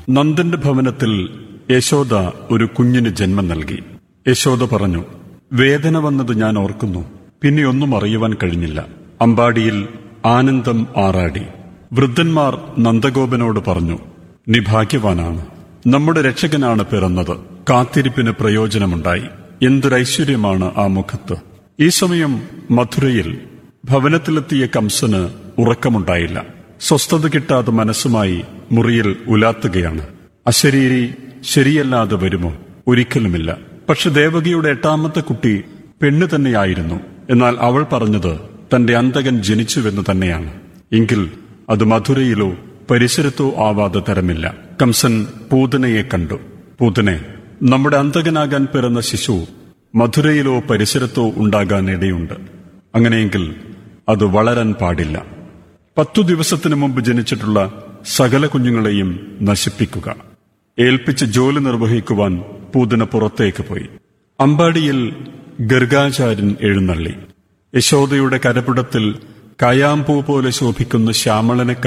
നന്ദന്റെ ഭവനത്തിൽ യശോദ ഒരു കുഞ്ഞിന് ജന്മം നൽകി യശോദ പറഞ്ഞു വേദന വന്നത് ഞാൻ ഓർക്കുന്നു പിന്നെ ഒന്നും അറിയുവാൻ കഴിഞ്ഞില്ല അമ്പാടിയിൽ ആനന്ദം ആറാടി വൃദ്ധന്മാർ നന്ദഗോപനോട് പറഞ്ഞു നീ ഭാഗ്യവാനാണ് നമ്മുടെ രക്ഷകനാണ് പിറന്നത് കാത്തിരിപ്പിന് പ്രയോജനമുണ്ടായി എന്തൊരൈശ്വര്യമാണ് ആ മുഖത്ത് ഈ സമയം മധുരയിൽ ഭവനത്തിലെത്തിയ കംസന് ഉറക്കമുണ്ടായില്ല സ്വസ്ഥത കിട്ടാതെ മനസ്സുമായി മുറിയിൽ ഉലാത്തുകയാണ് അശരീരി ശരിയല്ലാതെ വരുമോ ഒരിക്കലുമില്ല പക്ഷെ ദേവകിയുടെ എട്ടാമത്തെ കുട്ടി പെണ്ണ് തന്നെയായിരുന്നു എന്നാൽ അവൾ പറഞ്ഞത് തന്റെ അന്തകൻ ജനിച്ചുവെന്ന് തന്നെയാണ് എങ്കിൽ അത് മധുരയിലോ പരിസരത്തോ ആവാതെ തരമില്ല കംസൻ പൂതനയെ കണ്ടു പൂതനെ നമ്മുടെ അന്തകനാകാൻ പിറന്ന ശിശു മധുരയിലോ പരിസരത്തോ ഉണ്ടാകാൻ ഇടയുണ്ട് അങ്ങനെയെങ്കിൽ അത് വളരാൻ പാടില്ല പത്തു ദിവസത്തിനു മുമ്പ് ജനിച്ചിട്ടുള്ള സകല കുഞ്ഞുങ്ങളെയും നശിപ്പിക്കുക ഏൽപ്പിച്ച ജോലി നിർവഹിക്കുവാൻ പൂതന പുറത്തേക്ക് പോയി അമ്പാടിയിൽ ഗർഗാചാര്യൻ എഴുന്നള്ളി യശോദയുടെ കരപിടത്തിൽ കയാമ്പൂ പോലെ ശോഭിക്കുന്ന ശ്യാമളനെ